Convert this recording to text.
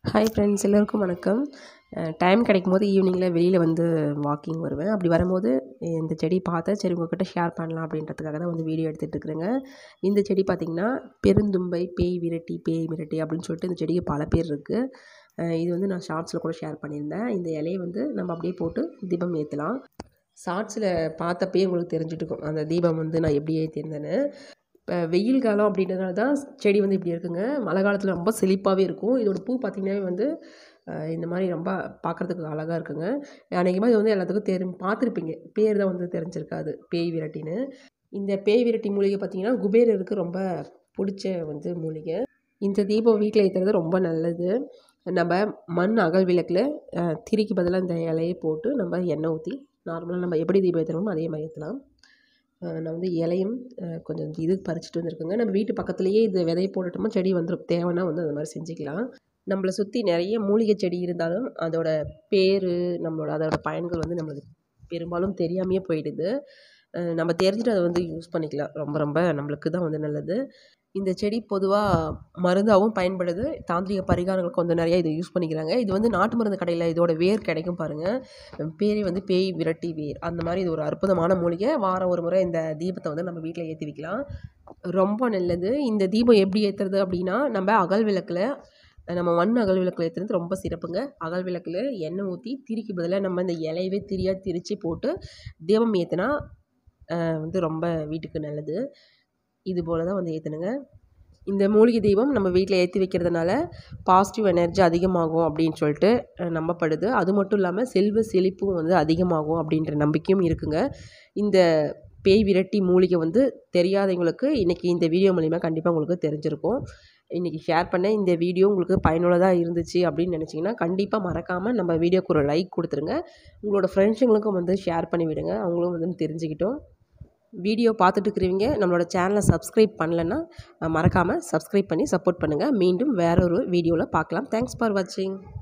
hi friends எல்லோருக்கும் வணக்கம் time கிடைக்கும் போது ஈவினிங்கில் வெளியில் வந்து வாக்கிங் வருவேன் அப்படி வரும்போது இந்த செடி பார்த்தேன் சரி உங்கள்கிட்ட ஷேர் பண்ணலாம் அப்படின்றதுக்காக தான் வந்து வீடியோ எடுத்துகிட்டு இருக்கிறேங்க இந்த செடி பார்த்திங்கன்னா பெருந்தும்பை பேய் விரட்டி பேய் விரட்டி அப்படின்னு சொல்லிட்டு இந்த செடிக்கு பல பேர் இருக்குது இது வந்து நான் ஷார்ட்ஸில் கூட ஷேர் பண்ணியிருந்தேன் இந்த இலையை வந்து நம்ம அப்படியே போட்டு தீபம் ஏற்றலாம் ஷார்ட்ஸில் பார்த்தப்பயே உங்களுக்கு தெரிஞ்சுட்டு இருக்கும் அந்த தீபம் வந்து நான் எப்படி ஏற்றிருந்தேன்னு இப்போ வெயில் காலம் அப்படின்றதுனால தான் செடி வந்து இப்படி இருக்குங்க மழை காலத்தில் ரொம்ப செழிப்பாகவே இருக்கும் இதோட பூ பார்த்திங்கன்னாவே வந்து அஹ், இந்த மாதிரி ரொம்ப பார்க்குறதுக்கு அழகாக இருக்குங்க அன்றைக்குமா இது வந்து எல்லாத்துக்கும் தெரி பார்த்துருப்பீங்க பேர் தான் வந்து தெரிஞ்சிருக்காது பேய் விரட்டின்னு இந்த பேய் விரட்டி மூலிகை பார்த்திங்கன்னா குபேரருக்கு ரொம்ப பிடிச்ச வந்து மூலிகை இந்த தீபம் வீட்டில் ஏற்றுறது ரொம்ப நல்லது நம்ம மண் அகல் விளக்கில் அஹ், திரிக்கு பதிலாக இந்த இலையை போட்டு நம்ம எண்ணெய் ஊற்றி நார்மலாக நம்ம எப்படி தீபம் ஏற்றணுமோ அதே மாதிரி ஏற்றலாம் அஹ் நான் வந்து இலையும் அஹ் கொஞ்சம் இது பறிச்சுட்டு வந்திருக்கேங்க நம்ம வீட்டு பக்கத்துலேயே இது விதைய போட்டுட்டோமா செடி வந்துடும் தேவைன்னா வந்து அந்த மாதிரி செஞ்சுக்கலாம் நம்மளை சுற்றி நிறைய மூலிகை செடி இருந்தாலும் அதோட பேர் நம்மளோட அதோட பயன்கள் வந்து நம்மளுக்கு பெரும்பாலும் தெரியாமையே போயிடுது அஹ் நம்ம தெரிஞ்சுட்டு அதை வந்து யூஸ் பண்ணிக்கலாம் ரொம்ப ரொம்ப நம்மளுக்கு தான் வந்து நல்லது இந்த செடி பொதுவாக மருந்தாகவும் பயன்படுது தாந்திரிக பரிகாரங்களுக்கு வந்து நிறைய இதை யூஸ் பண்ணிக்கிறாங்க இது வந்து நாட்டு மருந்து கடையில் இதோட வேர் கிடைக்கும் பாருங்கள் பேரே வந்து பேய் விரட்டி வேர் அந்த மாதிரி இது ஒரு அற்புதமான மூலிகை வாரம் ஒரு முறை இந்த தீபத்தை வந்து நம்ம வீட்டில் ஏற்றி வைக்கலாம் ரொம்ப நல்லது இந்த தீபம் எப்படி ஏற்றுறது அப்படின்னா நம்ம அகல் விளக்கில் நம்ம மண் அகல் விளக்கில் ஏற்றுறது ரொம்ப சிறப்புங்க அகல் விளக்கில் எண்ணெய் ஊற்றி திரிக்கு பதிலாக நம்ம இந்த இலையவே திரியாக திரித்து போட்டு தீபம் ஏற்றினா வந்து ரொம்ப வீட்டுக்கு நல்லது இது போல் தான் வந்து ஏற்றணுங்க இந்த மூலிகை தீபம் நம்ம வீட்டில் ஏற்றி வைக்கிறதுனால பாசிட்டிவ் எனர்ஜி அதிகமாகும் அப்படின்னு சொல்லிட்டு அஹ், நம்பப்படுது அது மட்டும் இல்லாமல் செல்வ செழிப்பும் வந்து அதிகமாகும் அப்படின்ற நம்பிக்கையும் இருக்குங்க இந்த பேய் விரட்டி மூலிகை வந்து தெரியாதவங்களுக்கு இன்றைக்கி இந்த வீடியோ மூலிமா கண்டிப்பாக உங்களுக்கு தெரிஞ்சிருக்கும் இன்றைக்கி ஷேர் பண்ண இந்த வீடியோ உங்களுக்கு பயனுள்ளதாக இருந்துச்சு அப்படின்னு நினச்சிங்கன்னா கண்டிப்பாக மறக்காமல் நம்ம வீடியோக்கு ஒரு லைக் கொடுத்துருங்க உங்களோட ஃப்ரெண்ட்ஸுங்களுக்கும் வந்து ஷேர் பண்ணி விடுங்க அவங்களும் வந்து தெரிஞ்சுக்கிட்டோம் வீடியோ பார்த்துட்டு இருக்கிறவங்க நம்மளோட சேனலை சப்ஸ்கிரைப் பண்ணலைன்னா மறக்காமல் சப்ஸ்கிரைப் பண்ணி சப்போர்ட் பண்ணுங்கள் மீண்டும் வேற ஒரு வீடியோவில் பார்க்கலாம் தேங்க்ஸ் ஃபார் வாட்சிங்